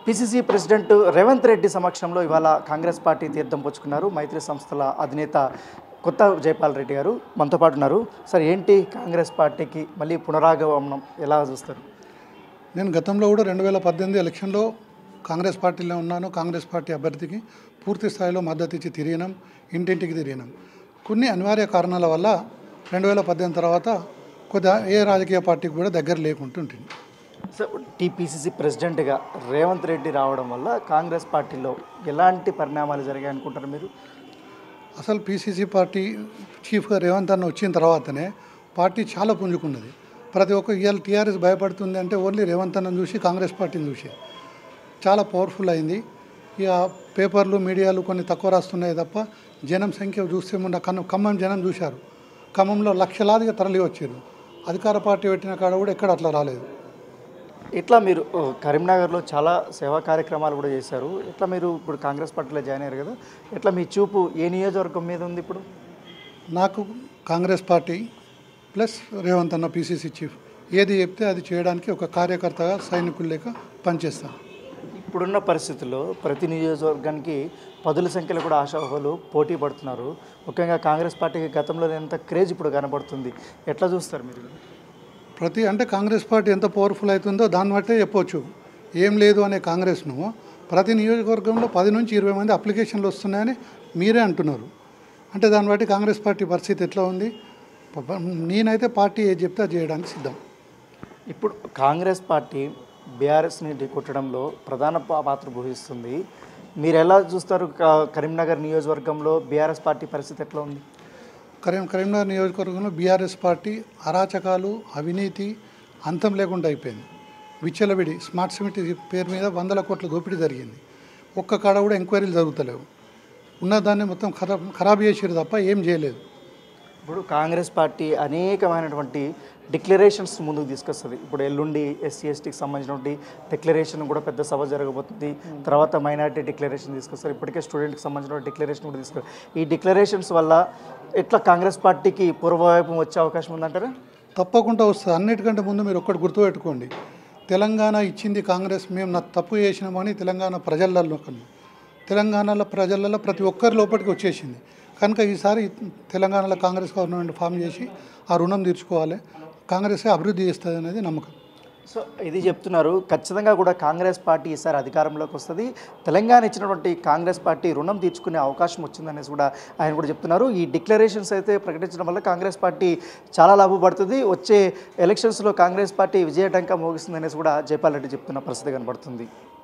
PCC president Revanth Reddy సమక్షంలో ఇవాళ Congress party తీర్థం పుచ్చుకున్నారు మైత్రి సంస్థల అధినేత కొత్త జైపాల్ రెడ్డి గారు మనతో పాటు ఉన్నారు సార్ ఏంటి కాంగ్రెస్ పార్టీకి మళ్ళీ పునరాగమనం ఎలా చూస్తారు నేను గతంలో కూడా రెండు వేల పద్దెనిమిది ఎలక్షన్లో కాంగ్రెస్ పార్టీలో ఉన్నాను కాంగ్రెస్ పార్టీ అభ్యర్థికి పూర్తి స్థాయిలో మద్దతు ఇచ్చి తిరిగినాం ఇంటింటికి తిరిగినాం కొన్ని అనివార్య కారణాల వల్ల రెండు వేల పద్దెనిమిది తర్వాత కొద్దిగా ఏ రాజకీయ పార్టీకి కూడా దగ్గర లేకుంటుంటుంది సో టీపీసీసీ ప్రెసిడెంట్గా రేవంత్ రెడ్డి రావడం వల్ల కాంగ్రెస్ పార్టీలో ఎలాంటి పరిణామాలు జరిగాయి అనుకుంటారు మీరు అసలు పీసీసీ పార్టీ చీఫ్గా రేవంత్ అన్న వచ్చిన తర్వాతనే పార్టీ చాలా పుంజుకున్నది ప్రతి ఒక్క ఇవాళ టీఆర్ఎస్ భయపడుతుంది అంటే ఓన్లీ రేవంత్ అన్నను చూసి కాంగ్రెస్ పార్టీని చూసి చాలా పవర్ఫుల్ అయింది ఇక పేపర్లు మీడియాలు కొన్ని తక్కువ రాస్తున్నాయి తప్ప జనం సంఖ్య చూస్తే మొన్న కన్నం ఖమ్మం జనం చూశారు ఖమ్మంలో లక్షలాదిగా తరలి వచ్చారు అధికార పార్టీ పెట్టిన కాడ కూడా ఎక్కడ అట్లా రాలేదు ఇట్లా మీరు ఓ, కరీంనగర్లో చాలా సేవా కార్యక్రమాలు కూడా చేశారు ఇట్లా మీరు ఇప్పుడు కాంగ్రెస్ పార్టీలో జాయిన్ అయ్యారు కదా ఇట్లా మీ చూపు ఏ నియోజకవర్గం మీద ఉంది ఇప్పుడు నాకు కాంగ్రెస్ పార్టీ ప్లస్ రేవంత్ అన్న పీసీసీ చీఫ్ ఏది చెప్తే అది చేయడానికి ఒక కార్యకర్తగా సైనికులు లేక పనిచేస్తాను ఇప్పుడున్న పరిస్థితుల్లో ప్రతి నియోజకవర్గానికి పదుల సంఖ్యలో కూడా ఆశాహులు పోటీ పడుతున్నారు ముఖ్యంగా కాంగ్రెస్ పార్టీకి గతంలో ఎంత క్రేజ్ ఇప్పుడు కనబడుతుంది ఎట్లా చూస్తారు మీరు ప్రతి అంటే కాంగ్రెస్ పార్టీ ఎంత పవర్ఫుల్ అవుతుందో దాన్ని బట్టే చెప్పొచ్చు ఏం లేదు అనే కాంగ్రెస్ను ప్రతి నియోజకవర్గంలో పది నుంచి ఇరవై మంది అప్లికేషన్లు వస్తున్నాయని మీరే అంటున్నారు అంటే దాన్ని బట్టి కాంగ్రెస్ పార్టీ పరిస్థితి ఎట్లా ఉంది ప- నేనైతే పార్టీ ఏది చెప్తే అది చేయడానికి సిద్ధం ఇప్పుడు కాంగ్రెస్ పార్టీ బీఆర్ఎస్ని ఢీకొట్టడంలో ప్రధాన పా- పాత్ర వహిస్తుంది మీరు ఎలా చూస్తారు క- కరీంనగర్ నియోజకవర్గంలో బీఆర్ఎస్ పార్టీ పరిస్థితి ఎట్లా ఉంది కరీం కరీంనగర్ నియోజకవర్గంలో బీఆర్ఎస్ పార్టీ అరాచకాలు అవినీతి అంతం లేకుండా అయిపోయింది విచ్చలవిడి స్మార్ట్ సిటీ పేరు మీద వందల కోట్ల దోపిడీ జరిగింది ఒక్క కాడ కూడా ఎంక్వైరీలు జరుగుతలేవు ఉన్నదాన్ని మొత్తం ఖరాబ్ ఖరాబ్ చేసిరు తప్ప ఏం చేయలేదు ఇప్పుడు కాంగ్రెస్ పార్టీ అనేకమైనటువంటి డిక్లరేషన్స్ ముందుకు తీసుకొస్తుంది ఇప్పుడు ఎల్లుండి ఎస్సీ ఎస్టీకి సంబంధించినటువంటి డిక్లరేషన్ కూడా పెద్ద సభ జరగబోతుంది తర్వాత మైనారిటీ డిక్లరేషన్ తీసుకొస్తారు ఇప్పటికే స్టూడెంట్కి సంబంధించిన డిక్లరేషన్ కూడా తీసుకొస్తారు ఈ డిక్లరేషన్స్ వల్ల ఎట్లా కాంగ్రెస్ పార్టీకి పూర్వవైపు వచ్చే అవకాశం ఉందంటారా తప్పకుండా వస్తుంది అన్నిటికంటే ముందు మీరు ఒక్కటి గుర్తుపెట్టుకోండి తెలంగాణ ఇచ్చింది కాంగ్రెస్ మేము నా తప్పు చేసినామని తెలంగాణ ప్రజలలో కన్నా తెలంగాణలో ప్రజలలో ప్రతి ఒక్కరి లోపలికి వచ్చేసింది కనుక ఈసారి తెలంగాణలో కాంగ్రెస్ గవర్నమెంట్ ఫామ్ చేసి ఆ రుణం తీర్చుకోవాలి కాంగ్రెసే అభివృద్ధి చేస్తుంది అనేది నమ్మకం సో ఇది చెప్తున్నారు ఖచ్చితంగా కూడా కాంగ్రెస్ పార్టీ ఈసారి అధికారంలోకి వస్తుంది తెలంగాణ ఇచ్చినటువంటి కాంగ్రెస్ పార్టీ రుణం తీర్చుకునే అవకాశం వచ్చిందనేసి కూడా ఆయన కూడా చెప్తున్నారు ఈ డిక్లరేషన్స్ అయితే ప్రకటించడం వల్ల కాంగ్రెస్ పార్టీ చాలా లాభపడుతుంది వచ్చే ఎలక్షన్స్లో కాంగ్రెస్ పార్టీ విజయటంక మోగిస్తుంది అనేసి కూడా జైపాల్ రెడ్డి చెప్తున్న పరిస్థితి కనబడుతుంది